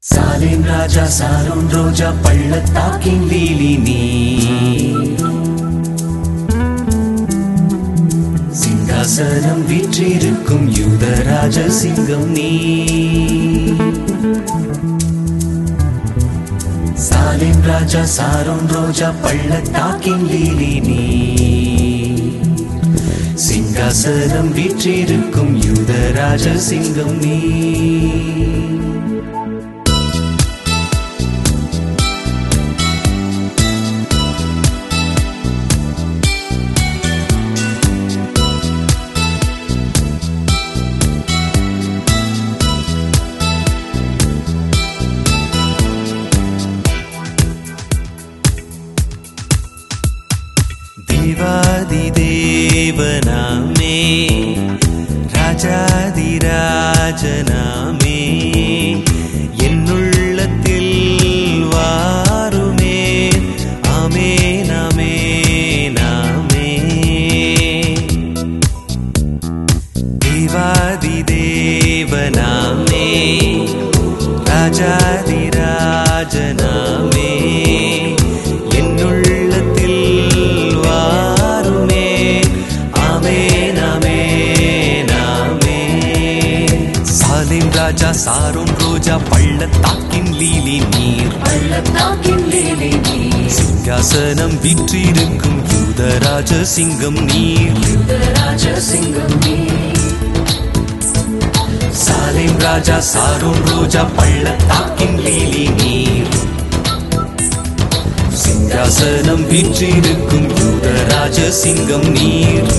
சாலேம் ராஜா Sharon ரோஜா பள்ளத்தாக்கின் lily நீ சிங்காசனம் வீற்றிருக்கும் யூதராஜ சிங்கம் நீ சாலேம் ராஜா சாரோன் ரோஜா பள்ளத்தாக்கின் லீலி நீ சிங்காசனம் வீற்றிருக்கும் யூதராஜ சிங்கம் நீ தேவாதி தேவனாமே ராஜாதி ராஜனாமே என்னுள்ளத்தில் வாருமே ஆமே நாமே நாமே தேவாதி தேவனாமே ராஜாதி ராஜனாமே என்னுள்ளத்தில் வாருமே ஆமே நாமே நாமே சாலிம் ராஜா சாரோன் ரோஜா பள்ளத்தாக்கின் லீலி நீர் பள்ளத்தாக்கின் லீலி நீர் சிங்காசனம் விற்றிருக்கும் யூதராஜ சிங்கம் நீர் யுதராஜ சிங்கம் நீர் சாலேம் ராஜா சாரோன் ரோஜா பள்ளத்தாக்கின் லீலி நீர் சிங்காசனம் வீற்றிருக்கும் யூதராஜ சிங்கம் நீர்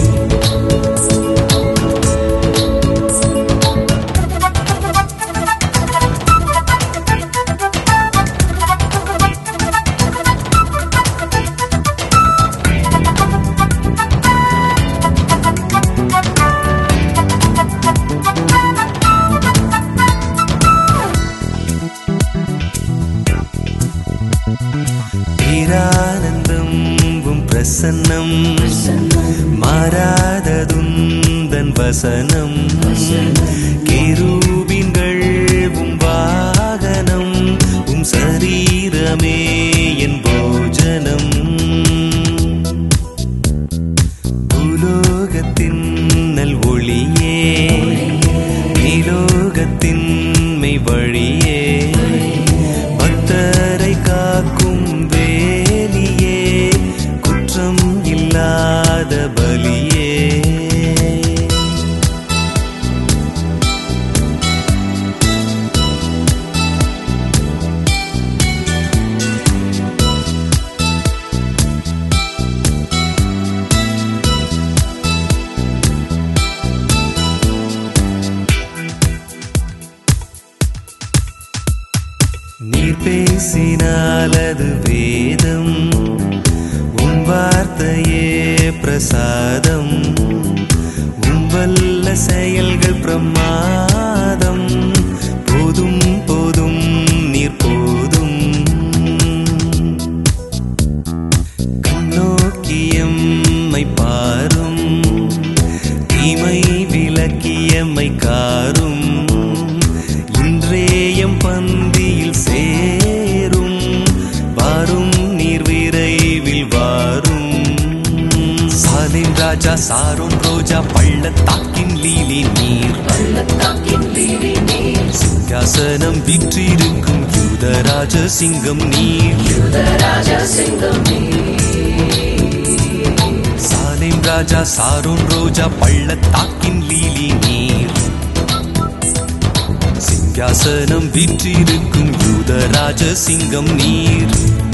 பேரானந்தம் உம் பிரசன்னம் மாறாததுந்தன் வசனம் கேரூபின்கள் உம் வாகனம் உம் சரீரமே என் போஜனம் பூலோகத்தின் நல் ஒளியே நீலோகத்தின் மெய் வழியே பக்தரை காக்கும் வேலியே குற்றம் இல்லாத பலியே நீர் பேசினால் அது வேதம் உன் வார்த்தையே பிரசாதம் உன் வல்ல செயல்கள் பிரமாதம் போதும் போதும் நீர் போதும் கண்ணோக்கியம்மை பாரும் தீமை விலக்கியம்மை காரும் இன்றேயம் பந்தியில் சேரும் வாரும் நீர் விரைவில் வாரும் சாலின் ராஜா சாரும் ரோஜா பள்ளத்தாக்கின் லீலி நீர் பள்ளத்தாக்கின் லீலி நீர் சிங்காசனம் விற்றிருக்கும் யூதராஜ சிங்கம் நீர் யுதராஜ சிங்கம் நீர் சாலேம் ராஜா சாரோன் ரோஜா பள்ளத்தாக்கின் லீலி நீர் சிங்காசனம் விற்றிருக்கும் யூதராஜ சிங்கம் நீர்